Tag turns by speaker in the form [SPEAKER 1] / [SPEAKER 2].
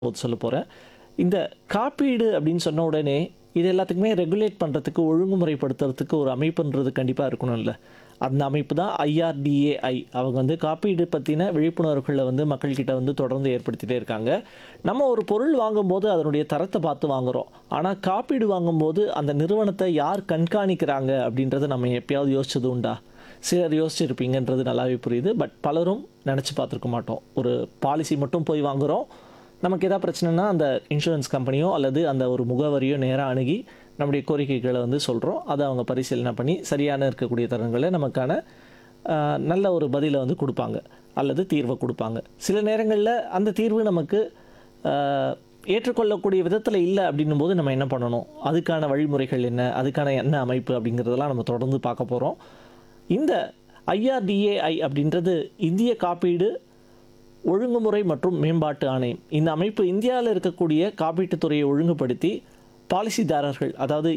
[SPEAKER 1] போது சொல்ல போகிறேன் இந்த காப்பீடு அப்படின்னு சொன்ன உடனே இது எல்லாத்துக்குமே ரெகுலேட் பண்ணுறதுக்கு ஒழுங்குமுறைப்படுத்துறதுக்கு ஒரு அமைப்புன்றது கண்டிப்பாக இருக்கணும்ல அந்த அமைப்பு தான் ஐஆர்டிஏஐ அவங்க வந்து காப்பீடு பற்றின விழிப்புணர்வுகளை வந்து மக்கள்கிட்ட வந்து தொடர்ந்து ஏற்படுத்திட்டே இருக்காங்க நம்ம ஒரு பொருள் வாங்கும்போது அதனுடைய தரத்தை பார்த்து வாங்குகிறோம் ஆனால் காப்பீடு வாங்கும்போது அந்த நிறுவனத்தை யார் கண்காணிக்கிறாங்க அப்படின்றத நம்ம எப்பயாவது யோசிச்சது உண்டா சிலர் யோசிச்சிருப்பீங்கன்றது நல்லாவே புரியுது பட் பலரும் நினச்சி பார்த்துருக்க மாட்டோம் ஒரு பாலிசி மட்டும் போய் வாங்குகிறோம் நமக்கு எதாவது பிரச்சனைனா அந்த இன்சூரன்ஸ் கம்பெனியோ அல்லது அந்த ஒரு முகவரியோ நேராக அணுகி நம்முடைய கோரிக்கைகளை வந்து சொல்கிறோம் அதை அவங்க பரிசீலனை பண்ணி சரியான இருக்கக்கூடிய தருணங்களை நமக்கான ஆஹ், நல்ல ஒரு பதிலை வந்து கொடுப்பாங்க அல்லது தீர்வை கொடுப்பாங்க சில நேரங்களில் அந்த தீர்வு நமக்கு ஆஹ், ஏற்றுக்கொள்ளக்கூடிய விதத்தில் இல்லை அப்படின்னும் போது நம்ம என்ன பண்ணணும் அதுக்கான வழிமுறைகள் என்ன அதுக்கான என்ன அமைப்பு அப்படிங்கிறதெல்லாம் நம்ம தொடர்ந்து பார்க்க போகிறோம் இந்த ஐஆர்டிஏஐ அப்படின்றது இந்திய காப்பீடு ஒழுங்குமுறை மற்றும் மேம்பாட்டு ஆணையம் இந்த அமைப்பு இந்தியாவில் இருக்கக்கூடிய காப்பீட்டுத் துறையை ஒழுங்குபடுத்தி பாலிசிதாரர்கள் அதாவது